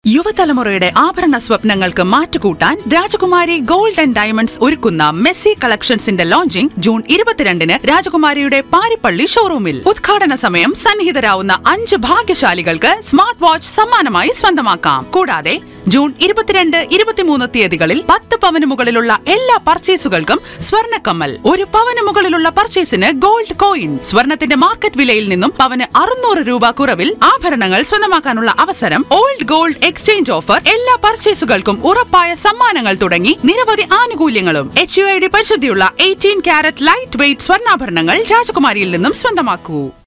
യുവതലമുറയുടെ ആഭരണ സ്വപ്നങ്ങൾക്ക് മാറ്റുകൂട്ടാൻ രാജകുമാരി ഗോൾഡ് ആൻഡ് ഡയമണ്ട്സ് ഒരുക്കുന്ന മെസ്സി കളക്ഷൻസിന്റെ ലോഞ്ചിംഗ് ജൂൺ ഇരുപത്തിരണ്ടിന് രാജകുമാരിയുടെ പാരിപ്പള്ളി ഷോറൂമിൽ ഉദ്ഘാടന സമയം സന്നിഹിതരാവുന്ന അഞ്ച് ഭാഗ്യശാലികൾക്ക് സ്മാർട്ട് വാച്ച് സമ്മാനമായി സ്വന്തമാക്കാം കൂടാതെ ജൂൺ ഇരുപത്തിരണ്ട് ഇരുപത്തിമൂന്ന് തീയതികളിൽ പത്ത് പവന് മുകളിലുള്ള എല്ലാ പർച്ചേസുകൾക്കും സ്വർണ്ണക്കമ്മൽ ഒരു പവന് മുകളിലുള്ള പർച്ചേസിന് ഗോൾഡ് കോയിൻ സ്വർണത്തിന്റെ മാർക്കറ്റ് വിലയിൽ നിന്നും പവന് അറുന്നൂറ് രൂപ കുറവിൽ ആഭരണങ്ങൾ സ്വന്തമാക്കാനുള്ള അവസരം ഓൾഡ് ഗോൾഡ് എക്സ്ചേഞ്ച് ഓഫർ എല്ലാ പർച്ചേസുകൾക്കും ഉറപ്പായ സമ്മാനങ്ങൾ തുടങ്ങി നിരവധി ആനുകൂല്യങ്ങളും എച്ച് യു ഐ ഡി പരിശുദ്ധിയുള്ള എയ്റ്റീൻ ക്യാരറ്റ് ലൈറ്റ് വെയ്റ്റ് സ്വർണ്ണാഭരണങ്ങൾ രാജകുമാരിയിൽ നിന്നും സ്വന്തമാക്കൂ